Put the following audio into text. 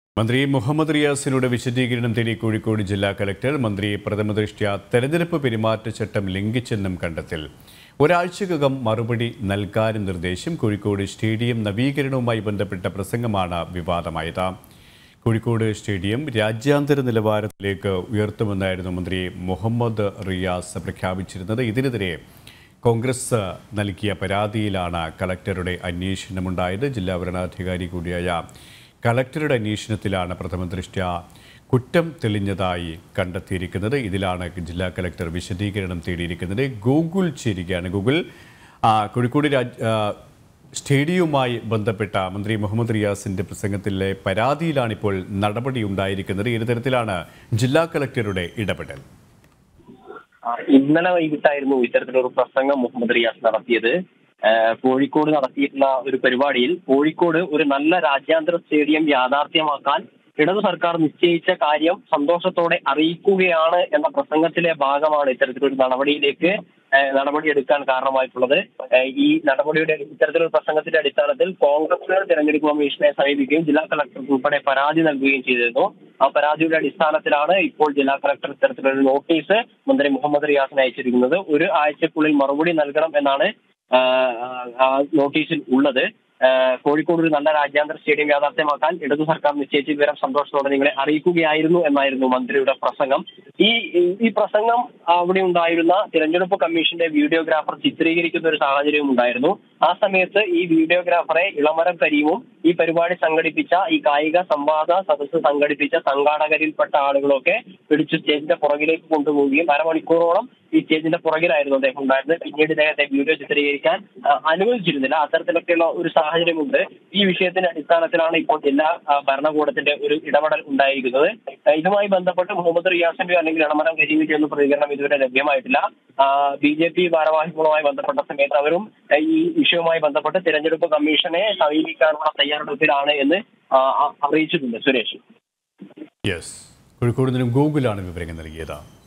മന്ത്രി മുഹമ്മദ് റിയാസിനോട് വിശദീകരണം തേടി കോഴിക്കോട് ജില്ലാ കലക്ടർ മന്ത്രി പ്രഥമദൃഷ്ട്യ തെരഞ്ഞെടുപ്പ് പെരുമാറ്റച്ചട്ടം ലംഘിച്ചെന്നും കണ്ടെത്തൽ ഒരാഴ്ചക്കകം മറുപടി നൽകാനും നിർദ്ദേശം കോഴിക്കോട് സ്റ്റേഡിയം നവീകരണവുമായി ബന്ധപ്പെട്ട പ്രസംഗമാണ് വിവാദമായത് കോഴിക്കോട് സ്റ്റേഡിയം രാജ്യാന്തര നിലവാരത്തിലേക്ക് ഉയർത്തുമെന്നായിരുന്നു മന്ത്രി മുഹമ്മദ് റിയാസ് പ്രഖ്യാപിച്ചിരുന്നത് ഇതിനെതിരെ കോൺഗ്രസ് നൽകിയ പരാതിയിലാണ് കളക്ടറുടെ അന്വേഷണമുണ്ടായത് ജില്ലാ ഭരണാധികാരി കൂടിയായ കളക്ടറുടെ അന്വേഷണത്തിലാണ് പ്രഥമ ദൃഷ്ട്യ കുറ്റം തെളിഞ്ഞതായി കണ്ടെത്തിയിരിക്കുന്നത് ഇതിലാണ് ജില്ലാ കളക്ടർ വിശദീകരണം തേടിയിരിക്കുന്നത് ഗൂഗിൾ ചേരുകയാണ് ഗൂഗിൾ ആ, കോഴിക്കോട് രാജ് ആ, സ്റ്റേഡിയവുമായി ബന്ധപ്പെട്ട മന്ത്രി മുഹമ്മദ് റിയാസിന്റെ പ്രസംഗത്തിലെ പരാതിയിലാണ് ഇപ്പോൾ നടപടി ഉണ്ടായിരിക്കുന്നത് ഏത് തരത്തിലാണ് ജില്ലാ കളക്ടറുടെ ഇടപെടൽ ആ, ഇന്നലെ വൈകിട്ടായിരുന്നു ഇത്തരത്തിലൊരു പ്രസംഗം മുഹമ്മദ് റിയാസ് നടത്തിയത് ആ, കോഴിക്കോട് നടത്തിയിട്ടുള്ള ഒരു പരിപാടിയിൽ കോഴിക്കോട് ഒരു നല്ല രാജ്യാന്തര സ്റ്റേഡിയം യാഥാർത്ഥ്യമാക്കാൻ ഇടതു സർക്കാർ നിശ്ചയിച്ച കാര്യം സന്തോഷത്തോടെ അറിയിക്കുകയാണ് എന്ന പ്രസംഗത്തിലെ ഭാഗമാണ് ഇത്തരത്തിലൊരു നടപടിയിലേക്ക് ആ, നടപടിയെടുക്കാൻ കാരണമായിട്ടുള്ളത് ആ, ഈ നടപടിയുടെ ഇത്തരത്തിലൊരു പ്രസംഗത്തിന്റെ അടിസ്ഥാനത്തിൽ കോൺഗ്രസ് തെരഞ്ഞെടുപ്പ് കമ്മീഷനെ സമീപിക്കുകയും ജില്ലാ കളക്ടർ ഉൾപ്പെടെ പരാതി നൽകുകയും ചെയ്തിരുന്നു ആ പരാതിയുടെ അടിസ്ഥാനത്തിലാണ് ഇപ്പോൾ ജില്ലാ കളക്ടർ ഇത്തരത്തിലൊരു നോട്ടീസ് മന്ത്രി മുഹമ്മദ് റിയാസിന് അയച്ചിരിക്കുന്നത് ഒരു ആഴ്ചക്കുള്ളിൽ മറുപടി നൽകണം എന്നാണ് ആ, ആ നോട്ടീസിൽ ഉള്ളത് ആ, കോഴിക്കോട് ഒരു നല്ല രാജ്യാന്തര സ്റ്റേഡിയം യാഥാർത്ഥ്യമാക്കാൻ ഇടതു സർക്കാർ നിശ്ചയിച്ച വിവരം സന്തോഷത്തോടെ നിങ്ങളെ അറിയിക്കുകയായിരുന്നു എന്നായിരുന്നു മന്ത്രിയുടെ പ്രസംഗം ഈ ഈ- ഈ പ്രസംഗം അവിടെ ഉണ്ടായിരുന്ന തിരഞ്ഞെടുപ്പ് കമ്മീഷന്റെ വീഡിയോഗ്രാഫർ ചിത്രീകരിക്കുന്ന ഒരു സാഹചര്യവും ഉണ്ടായിരുന്നു ആ സമയത്ത് ഈ വീഡിയോഗ്രാഫറെ ഇളമരം കരീമും ഈ പരിപാടി സംഘടിപ്പിച്ച ഈ കായിക സംവാദ സദസ്സ് സംഘടിപ്പിച്ച സംഘാടകരിൽപ്പെട്ട ആളുകളൊക്കെ പിടിച്ച് സ്റ്റേജിന്റെ പുറകിലേക്ക് കൊണ്ടുപോവുകയും അരമണിക്കൂറോളം ഈ സ്റ്റേജിന്റെ പുറകിലായിരുന്നു അദ്ദേഹം ഉണ്ടായിരുന്നത് പിന്നീട് ഇദ്ദേഹത്തെ വീഡിയോ ചിത്രീകരിക്കാൻ ആ, അനുവദിച്ചിരുന്നില്ല അത്തരത്തിലൊക്കെയുള്ള ഒരു സാഹചര്യമുണ്ട് ഈ വിഷയത്തിന്റെ അടിസ്ഥാനത്തിലാണ് ഇപ്പോൾ ജില്ലാ ആ, ഭരണകൂടത്തിന്റെ ഒരു ഇടപെടൽ ഉണ്ടായിരിക്കുന്നത് ആ, ഇതുമായി ബന്ധപ്പെട്ട് മുഹമ്മദ് റിയാസിന്റെയോ അല്ലെങ്കിൽ ഇളമരം കരീമിന്റെയോ ഒന്നും പ്രതികരണം ഇതുവരെ ലഭ്യമായിട്ടില്ല ബി ജെ പി ഭാരവാഹികളുമായി ബന്ധപ്പെട്ട സമയത്ത് അവരും ആ, ഈ വിഷയവുമായി ബന്ധപ്പെട്ട് തിരഞ്ഞെടുപ്പ് കമ്മീഷനെ സമീപിക്കാനുള്ള തയ്യാറെടുപ്പിലാണ് എന്ന് ആ, ആ, അറിയിച്ചിട്ടുണ്ട് സുരേഷ് യെസ് കോഴിക്കോട് നിന്നും ഗൂഗിളാണ് വിവരങ്ങൾ നൽകിയത്